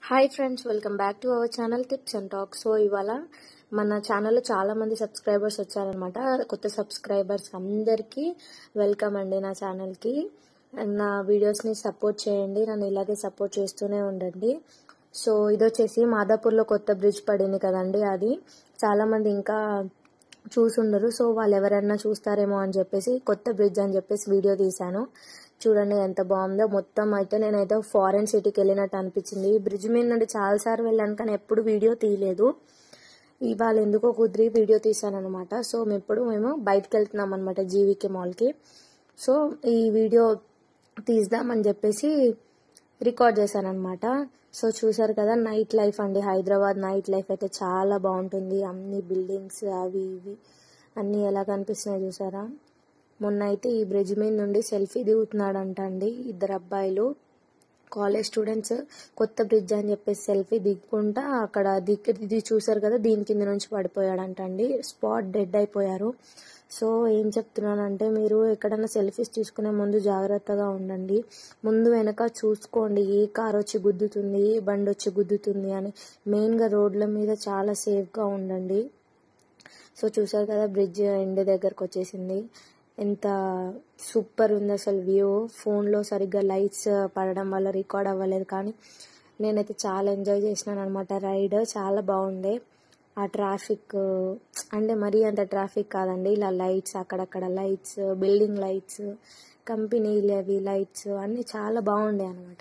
hi friends welcome back to our channel tips and talk so ఇవాళ మన ఛానల్లో చాలా మంది సబ్స్క్రైబర్స్ వచ్చారనమాట కొత్త సబ్స్క్రైబర్స్ అందరికీ వెల్కమ్ అండి నా ఛానల్కి నా వీడియోస్ని సపోర్ట్ చేయండి నన్ను ఇలాగే సపోర్ట్ చేస్తూనే ఉండండి సో ఇది వచ్చేసి మాదాపూర్లో కొత్త బ్రిడ్జ్ పడింది కదండి అది చాలామంది ఇంకా చూసుండరు సో వాళ్ళు ఎవరైనా చూస్తారేమో అని చెప్పేసి కొత్త బ్రిడ్జ్ అని చెప్పేసి వీడియో తీశాను చూడండి ఎంత బాగుందో మొత్తం అయితే నేనైతే ఫారెన్ సిటీకి వెళ్ళినట్టు అనిపించింది ఈ బ్రిడ్జ్ మీద నుండి చాలాసార్లు వెళ్ళాను కానీ ఎప్పుడు వీడియో తీయలేదు ఇవాళ ఎందుకో కుదిరి వీడియో తీసాను అనమాట సో మేము ఇప్పుడు మేము బయటకు వెళ్తున్నాం అనమాట జీవికే మాల్కి సో ఈ వీడియో తీద్దామని చెప్పేసి రికార్డ్ చేశాను అనమాట సో చూసారు కదా నైట్ లైఫ్ అండి హైదరాబాద్ నైట్ లైఫ్ అయితే చాలా బాగుంటుంది అన్ని బిల్డింగ్స్ అవి ఇవి అన్నీ ఎలా కనిపిస్తున్నాయి చూసారా మొన్న అయితే ఈ బ్రిడ్జ్ మీద నుండి సెల్ఫీ దిగుతున్నాడంట అండి ఇద్దరు అబ్బాయిలు కాలేజ్ స్టూడెంట్స్ కొత్త బ్రిడ్జ్ అని చెప్పేసి సెల్ఫీ దిక్కుంటా అక్కడ దిక్కు ఇది చూసారు కదా దీని కింద నుంచి పడిపోయాడంట అండి స్పాట్ డెడ్ అయిపోయారు సో ఏం చెప్తున్నానంటే మీరు ఎక్కడైనా సెల్ఫీస్ తీసుకునే ముందు జాగ్రత్తగా ఉండండి ముందు వెనక చూసుకోండి ఏ కార్ వచ్చి గుద్దుతుంది ఏ బండి వచ్చి గుద్దుతుంది అని మెయిన్గా రోడ్ల మీద చాలా సేఫ్గా ఉండండి సో చూసారు కదా బ్రిడ్జ్ ఎండ్ దగ్గరకు వచ్చేసింది ఎంత సూపర్ ఉంది అసలు వ్యూ ఫోన్లో సరిగ్గా లైట్స్ పడడం వల్ల రికార్డ్ అవ్వలేదు కానీ నేనైతే చాలా ఎంజాయ్ చేసినాను అనమాట రైడ్ చాలా బాగుండే ఆ ట్రాఫిక్ అంటే మరీ అంత ట్రాఫిక్ కాదండి ఇలా లైట్స్ అక్కడక్కడ లైట్స్ బిల్డింగ్ లైట్స్ కంపెనీలు అవి లైట్స్ అన్నీ చాలా బాగుండే అనమాట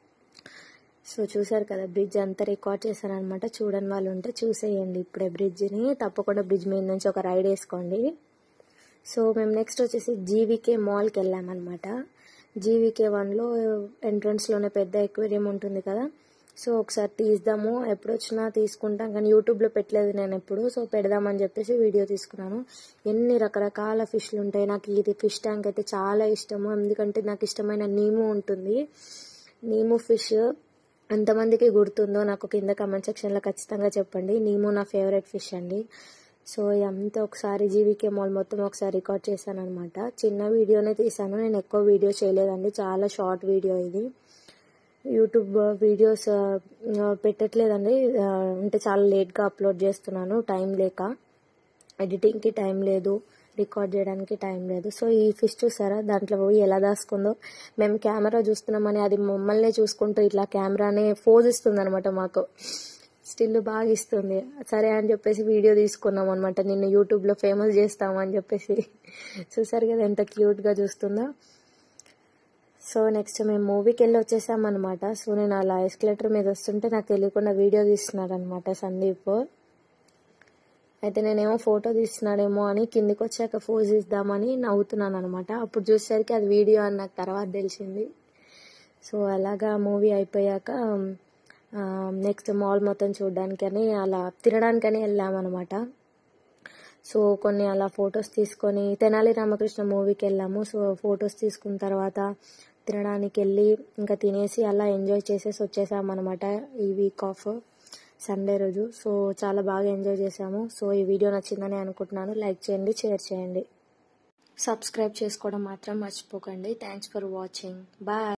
సో చూసారు కదా బ్రిడ్జ్ అంతా రికార్డ్ చేశాను అనమాట చూడని వాళ్ళు ఉంటే చూసేయండి ఇప్పుడే బ్రిడ్జ్ని తప్పకుండా బ్రిడ్జ్ మీద నుంచి ఒక రైడ్ వేసుకోండి సో మేము నెక్స్ట్ వచ్చేసి జీవీకే మాల్కి వెళ్ళామన్నమాట జీవీకే వన్లో ఎంట్రన్స్లోనే పెద్ద ఎక్వేరియం ఉంటుంది కదా సో ఒకసారి తీద్దాము ఎప్పుడు వచ్చినా తీసుకుంటాం కానీ యూట్యూబ్లో పెట్టలేదు నేను ఎప్పుడు సో పెడదామని చెప్పేసి వీడియో తీసుకున్నాను ఎన్ని రకరకాల ఫిష్లు ఉంటాయి నాకు ఇది ఫిష్ ట్యాంక్ అయితే చాలా ఇష్టము ఎందుకంటే నాకు ఇష్టమైన నీము ఉంటుంది నీము ఫిష్ ఎంతమందికి గుర్తుందో నాకు కింద కమెంట్ సెక్షన్లో ఖచ్చితంగా చెప్పండి నీము నా ఫేవరెట్ ఫిష్ అండి సో ఇదంతా ఒకసారి జీవికే మాల్ మొత్తం ఒకసారి రికార్డ్ చేశాను అనమాట చిన్న వీడియోనే తీసాను నేను ఎక్కువ వీడియో చేయలేదండి చాలా షార్ట్ వీడియో ఇది యూట్యూబ్ వీడియోస్ పెట్టట్లేదండి అంటే చాలా లేట్గా అప్లోడ్ చేస్తున్నాను టైం లేక ఎడిటింగ్కి టైం లేదు రికార్డ్ చేయడానికి టైం లేదు సో ఈ ఫిష్ చూసారా దాంట్లో పోయి ఎలా దాసుకుందో మేము కెమెరా చూస్తున్నామని అది మమ్మల్నే చూసుకుంటూ ఇట్లా కెమెరానే ఫోజ్ ఇస్తుంది అనమాట మాకు స్టిల్ బాగా ఇస్తుంది సరే అని చెప్పేసి వీడియో తీసుకున్నాం అనమాట నిన్ను యూట్యూబ్లో ఫేమస్ చేస్తామని చెప్పేసి చూసారు కదా ఎంత క్యూట్గా చూస్తుందో సో నెక్స్ట్ మేము మూవీకి వెళ్ళి వచ్చేసాం అనమాట సో నేను అలా ఎస్కలేటర్ మీద వస్తుంటే నాకు తెలియకుండా వీడియో తీస్తున్నాడు అనమాట సందీప్ అయితే నేనేమో ఫోటో తీస్తున్నాడేమో అని కిందికి వచ్చాక ఫోజ్ ఇద్దామని నవ్వుతున్నాను అనమాట అప్పుడు చూసేసరికి అది వీడియో అని నాకు తర్వాత తెలిసింది సో అలాగా మూవీ అయిపోయాక నెక్స్ట్ మాల్ మొత్తం చూడడానికని అలా తినడానికని వెళ్ళామన్నమాట సో కొన్ని అలా ఫొటోస్ తీసుకొని తెనాలి రామకృష్ణ మూవీకి వెళ్ళాము సో ఫొటోస్ తీసుకున్న తర్వాత తినడానికి వెళ్ళి ఇంకా తినేసి అలా ఎంజాయ్ చేసేసి వచ్చేసామన్నమాట ఈ వీక్ ఆఫ్ సండే రోజు సో చాలా బాగా ఎంజాయ్ చేసాము సో ఈ వీడియో నచ్చిందని అనుకుంటున్నాను లైక్ చేయండి షేర్ చేయండి సబ్స్క్రైబ్ చేసుకోవడం మాత్రం మర్చిపోకండి థ్యాంక్స్ ఫర్ వాచింగ్ బాయ్